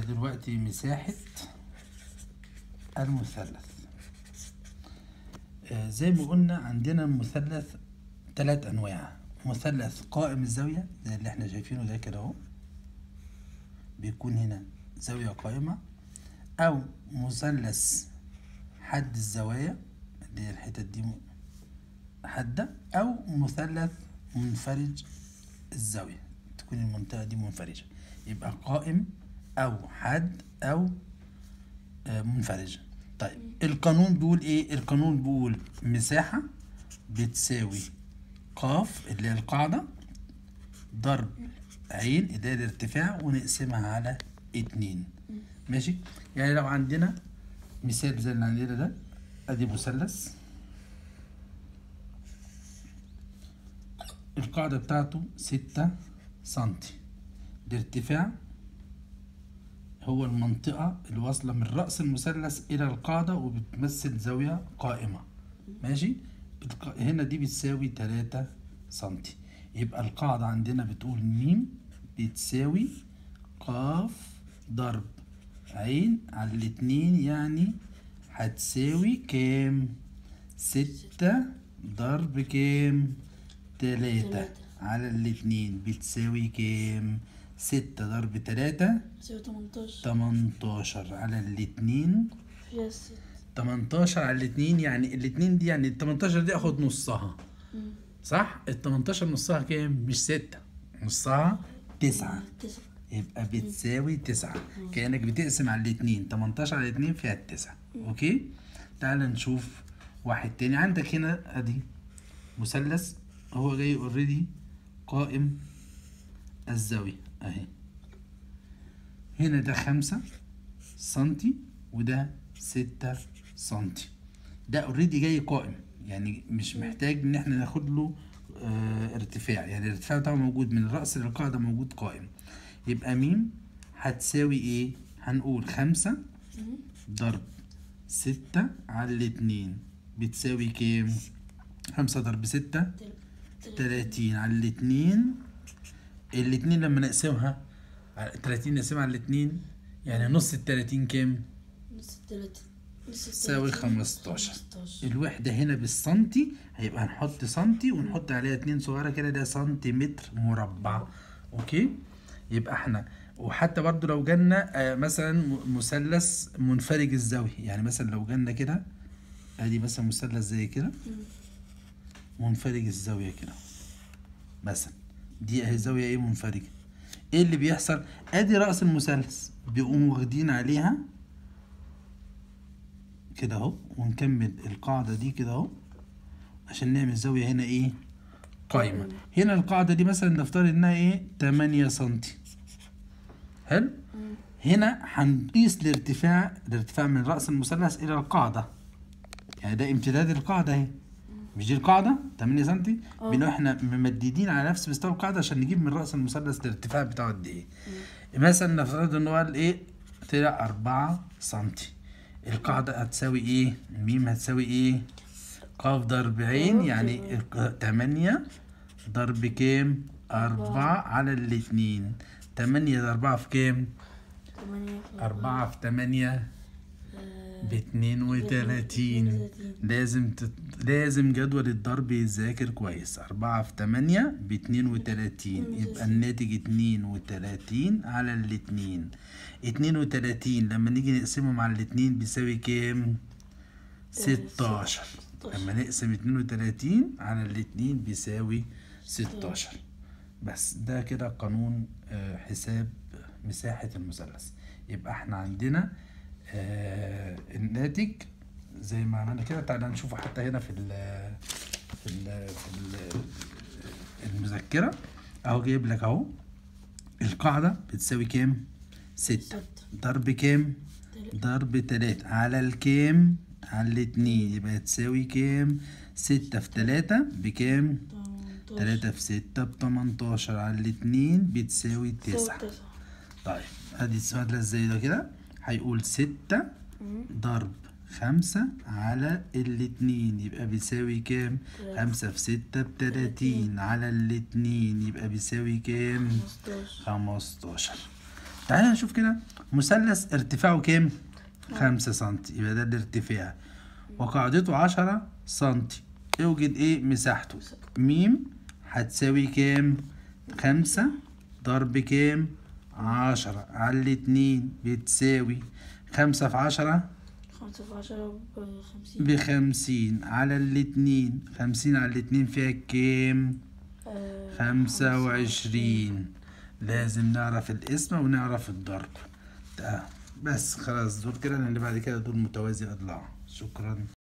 دلوقتي مساحة المثلث آه، زي ما قلنا عندنا المثلث ثلاث أنواع مثلث قائم الزاوية زي اللي احنا شايفينه ده كده اهو بيكون هنا زاوية قائمة أو مثلث حد الزوايا اللي هي الحتت دي م- حادة أو مثلث منفرج الزاوية تكون المنطقة دي منفرجة يبقى قائم أو حاد أو آه، منفرجة طيب القانون بيقول إيه؟ القانون بيقول مساحة بتساوي قاف اللي هي القاعدة ضرب عين اللي هي الارتفاع ونقسمها على اتنين ماشي؟ يعني لو عندنا مثال زي اللي عندنا ده ادي مثلث القاعدة بتاعته ستة سنتي الارتفاع هو المنطقة اللي واصلة من رأس المثلث إلى القاعدة وبتمثل زاوية قائمة ماشي الق- هنا دي بتساوي تلاتة سنتي يبقى القاعدة عندنا بتقول ميم بتساوي قاف ضرب عين على الاتنين يعني هتساوي كام ستة ضرب كام تلاتة تلاتة. على الاتنين بتساوي كام ستة ضرب تلاتة تساوي تمنتاشر تمنتاشر على الاتنين فيها ست تمنتاشر على الاتنين يعني الاتنين دي يعني التمنتاشر دي اخد نصها مم. صح التمنتاشر نصها كام مش ستة نصها تسعة تسعة يبقى بتساوي تسعة كأنك بتقسم على الاتنين تمنتاشر على الاتنين فيها التسعة اوكي تعال نشوف واحد تاني عندك هنا ادي مثلث هو جاي اوريدي قائم الزاوية اهي هنا ده خمسة سنتي وده ستة سنتي ده اوريدي جاي قائم يعني مش محتاج ان احنا ناخد له اه ارتفاع يعني الارتفاع بتاعه موجود من الرأس للقاعدة موجود قائم يبقى ميم هتساوي ايه هنقول خمسة ضرب ستة على الاتنين بتساوي كام خمسة ضرب ستة تل- تل- تلاتين على الاتنين الاتنين لما نقسمها على تلاتين نقسمها على الاتنين يعني نص التلاتين كام نص التلاتة نص تساوي التلاتين. خمستاشر. خمستاشر الوحدة هنا بالسنتي هيبقى هنحط سنتي ونحط عليها اتنين صغيرة كده ده سنتيمتر مربع اوكي يبقى احنا وحتى برضو لو جالنا آه، مثلا م- مثلث منفرج الزاوية يعني مثلا لو جالنا كده ادي مثلا مثلث زي كده منفرج الزاوية كده مثلا دي اهي زاوية ايه منفرجة ايه اللي بيحصل ادي رأس المثلث بيقوموا واخدين عليها كده اهو ونكمل القاعدة دي كده اهو عشان نعمل زاوية هنا ايه قايمة هنا القاعدة دي مثلا نفترض انها ايه 8 سنتي حلو هنا هنقيس الارتفاع الارتفاع من رأس المثلث إلى القاعدة يعني ده امتداد القاعدة اهي مش دي القاعدة 8 سنتي اه. بنبقى احنا ممددين على نفس مستوى القاعدة عشان نجيب من رأس المثلث الارتفاع بتاعه قد ايه مثلا نفترض ان هو قال ايه طلع 4 سنتي القاعدة هتساوي ايه ميم هتساوي ايه قاف ضرب عين قاف يعني ضرب. 8 ضرب كام أربعة على الاتنين تمانية ضرب أربعة في كام تمانية في أربعة في تمانية آه، باتنين وتلاتين وتلاتين. لازم تت... لازم جدول الضرب يتذاكر كويس أربعة في تمانية باتنين وتلاتين يبقى الناتج اتنين وتلاتين على الاتنين اتنين وتلاتين لما نيجي نقسمهم على الاتنين بيساوي كام؟ ستاشر لما نقسم اتنين وتلاتين على الاتنين بيساوي ستاشر بس ده كده قانون آه، حساب مساحة المثلث يبقى احنا عندنا آه، الناتج زي ما عملنا كده تعالى نشوفه حتى هنا في ال في ال في ال المذكرة اهو جايب لك اهو القاعدة بتساوي كام؟ ستة ستة ضرب كام؟ تلاتة. ضرب تلاتة على الكام؟ على الاتنين يبقى تساوي كام؟ ستة في تلاتة بكام؟ تمنتاشر. تلاتة في ستة بتمنتاشر على الاتنين بتساوي تساوي تسعة تسعة طيب ادي السؤال ازاي ده كده هيقول ستة ضرب خمسة على الاتنين يبقى بيساوي كام؟ تلاتة. خمسة في ستة بتلاتين على الاتنين يبقى بيساوي كام؟ خمستاشر خمستاشر تعالى نشوف كده مثلث ارتفاعه كام خمسة سنتي يبقى ده الارتفاع وقاعدته عشرة سنتي اوجد ايه مساحته ميم هتساوي كام خمسة ضرب كام عشرة على الاتنين بتساوي خمسة في عشرة خمسة في عشرة بخمسين بخمسين على الاتنين خمسين على الاتنين فيها كام آه، خمسة وعشرين لازم نعرف الاسم ونعرف الضرب ده بس خلاص دول كده اللي بعد كده دول متوازي أضلاع شكرا